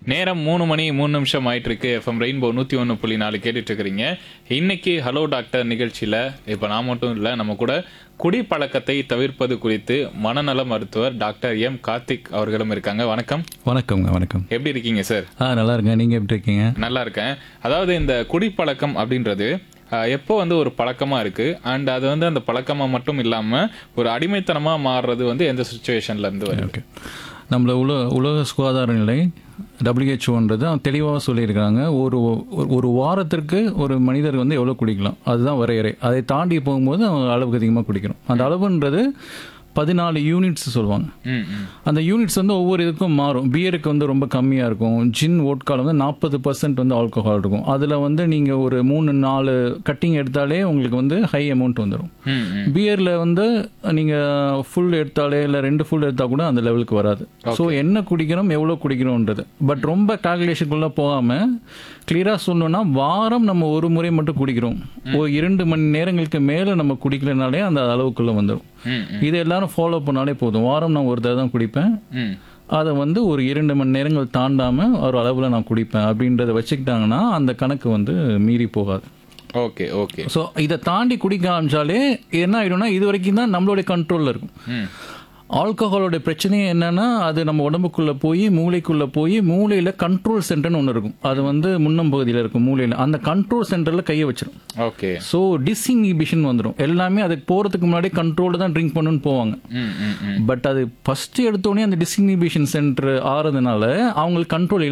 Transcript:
நேரம் மூணு மணி மூணு நிமிஷம் ஆயிட்டு இருக்கு எஃப்எம் ரெயின்போ நூற்றி ஒன்று புள்ளி நாலு கேட்டுட்டு இருக்கிறீங்க இன்னைக்கு ஹலோ டாக்டர் நிகழ்ச்சியில் இப்போ நான் மட்டும் இல்லை நம்ம கூட குடிப்பழக்கத்தை தவிர்ப்பது குறித்து மனநல மருத்துவர் டாக்டர் எம் கார்த்திக் அவர்களும் இருக்காங்க வணக்கம் வணக்கம்ங்க வணக்கம் எப்படி இருக்கீங்க சார் ஆ நல்லா இருக்கேன் நீங்கள் எப்படி இருக்கீங்க நல்லா இருக்கேன் அதாவது இந்த குடிப்பழக்கம் அப்படின்றது அஹ், எப்போ வந்து ஒரு பழக்கமா இருக்கு அண்ட் அது வந்து அந்த பழக்கமா மட்டும் இல்லாம ஒரு அடிமைத்தனமா மாறுறது வந்து எந்த சுச்சுவேஷன்ல இருந்து வருது ஓகே நம்மள உலக உலக சுகாதார நிலை டபிள்யூஹெச்ஓன்றது தெளிவாக சொல்லியிருக்காங்க ஒரு ஒரு- ஒரு வாரத்திற்கு ஒரு மனிதர் வந்து எவ்வளோ குடிக்கலாம் அதுதான் வரையறை அதை தாண்டி போகும்போது அவங்க அளவுக்கு அதிகமாக குடிக்கணும் அந்த அளவுன்றது பதினாலு யூனிட்ஸ் சொல்லுவாங்க ம் ம் அந்த யூனிட்ஸ் வந்து ஒவ்வொரு இதுக்கும் மாறும் பியருக்கு வந்து ரொம்ப கம்மியாக இருக்கும் ஜின் ஓட்கால் வந்து நாற்பது பர்சன்ட் வந்து ஆல்கஹால் இருக்கும் அதில் வந்து நீங்கள் ஒரு மூணு நாலு கட்டிங் எடுத்தாலே உங்களுக்கு வந்து ஹை அமௌண்ட் வந்துடும் ம் ம் பியரில் வந்து நீங்கள் ஃபுல் எடுத்தாலே இல்லை ரெண்டு ஃபுல் எடுத்தால் கூட அந்த லெவலுக்கு வராது ஸோ என்ன குடிக்கிறோம் எவ்வளோ குடிக்கிறோன்றது பட் ரொம்ப கால்குலேஷனுக்குள்ளே போகாமல் கிளியராக சொல்லணும்னா வாரம் நம்ம ஒரு முறை மட்டும் குடிக்கிறோம் ஒரு இரண்டு மணி நேரங்களுக்கு மேலே நம்ம குடிக்கலனாலே அந்த அளவுக்குள்ளே வந்துடும் ம் இது எல்லாரும் ஃபாலோ பண்ணாலே போதும் வாரம் நான் ஒரு தடவை தான் குடிப்பேன் ம் அதை வந்து ஒரு இரண்டு மணி நேரங்கள் தாண்டாமல் ஒரு அளவில் நான் குடிப்பேன் அப்படின்றத வச்சுக்கிட்டாங்கன்னா அந்த கணக்கு வந்து மீறி போகாது ஓகே ஓகே ஸோ இதை தாண்டி குடிக்க ஆரம்பிச்சாலே என்ன ஆயிடும்னா இது வரைக்கும் தான் நம்மளுடைய கண்ட்ரோலில் இருக்கும் ம் ஆல்கஹாலோட பிரச்சனையே என்னன்னா அது நம்ம உடம்புக்குள்ள போய் மூளைக்குள்ள போய் மூளையில கண்ட்ரோல் சென்டர்னு ஒன்று இருக்கும் அது வந்து முன்னம் பகுதியில் இருக்கும் மூளையில அந்த கண்ட்ரோல் சென்டர்ல கையை வச்சிரும் ஓகே ஸோ டிஸ்இன்ஹிபிஷன் வந்துடும் எல்லாமே அதுக்கு போறதுக்கு முன்னாடி கண்ட்ரோல் தான் ட்ரிங்க் பண்ணணும்னு போவாங்க ம் ம் ம் பட் அது ஃபர்ஸ்ட் எடுத்தோடனே அந்த டிஸ்இன்ஹிபிஷன் சென்டர் ஆறதுனால அவங்களுக்கு கண்ட்ரோல்